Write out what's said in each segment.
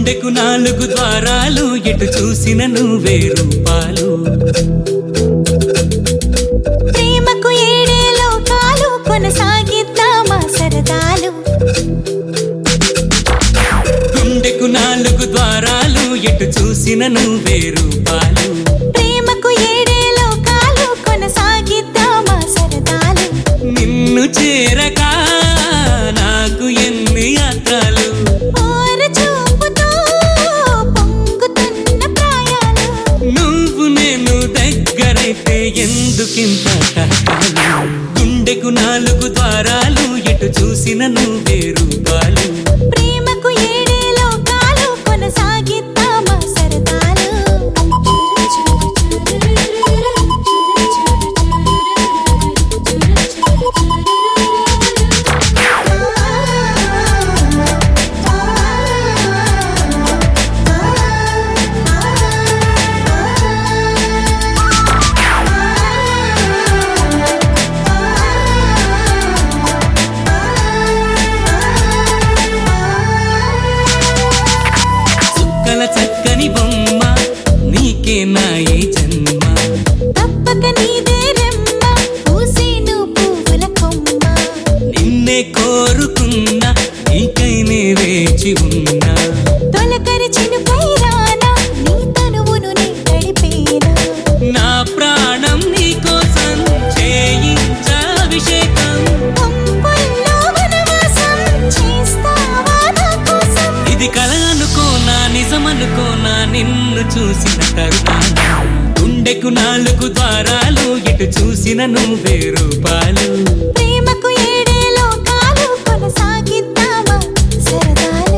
గుండెకు నాలుగు ద్వారాలు ఎటు చూసిన నువ్వే రూపాలు ప్రేమకు ఏడే లోకాలు కొనసాగిద్దామా సరదాలు గుండెకు నాలుగు ద్వారాలు ఎటు చూసిన నువ్వే రూపాలు ప్రేమకు ఏడే లోకాలు కొనసాగిద్దామా సరదాలు నిన్ను చేరక నాకు ఎన్ని యాత్రలు ఓర చూపుతో పొంగుతున్న ప్రాయాలు నువ్వు నేను దగ్గరైతే ఎందుకింత కష్టాలు గుండెకు నాలుగు ద్వారాలు ఎటు చూసిన నువ్వే రూపాలు ప్రేమకు ఏడే లోకాలు కొనసాగిద్దామా సరదాలు చుక్కల చక్కని బొమ్మ నీకే నా ఈ జన్మ తప్పక నీదే రెమ్మ పూసేను పువ్వుల కొమ్మ నిన్నే కోరుకున్నా నీకైనే వేచి ఉన్నా తొలకరి చినుకై రానా నీ తనువును నే తడిపేనా నా ప్రాణం నీకోసం చేయించా అభిషేకం పంపుల్లో వనవాసం చేస్తావా నా కోసం ఇది కల అనుకోనా నిజమనుకోనా నిన్ను చూసిన తరుణాన గుండెకు నాలుగు ద్వారాలు ఎటు చూసిన నువ్వే రూపాలు ప్రేమకు ఏడే లోకాలు కొనసాగిద్దామా సరదాలు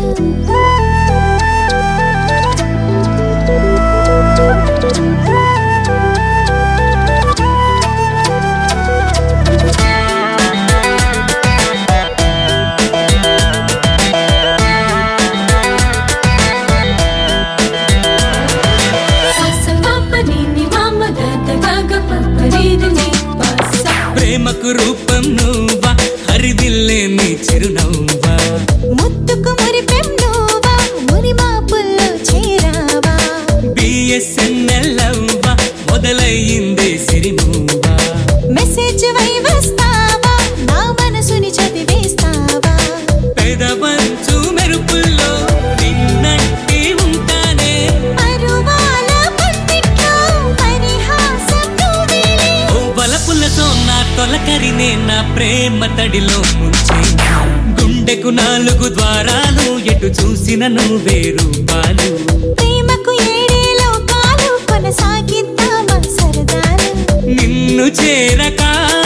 ప్రేమకు రూపం నువ్వా హరిదిల్లే నీ చిరునవ్వా ముత్తుకు మురిపెం నువ్వా మురిమాపుల్లో చేరావా బిఎస్ఎన్ఎల్ అవ్వా మొదలయ్యిందే సిరిమూవా మెసేజ్ వై వస్తావా నా మనసుని చదివేస్తావా పెదవంచు మెరుపుల్లో నిన్నట్టి ఉంటానే పరువాల పందిట్లో పరిహాసం నువ్వేలే ఓ బలపులతో నా తొలకరినే నా ప్రేమ తడిలో ముంచే గుండెకు నాలుగు ద్వారాలు ఎటు చూసిన నువ్వే రూపాలు ప్రేమకు ఏడే లోకాలు కొనసాగిద్దామా సరదాలు నిన్ను చేరక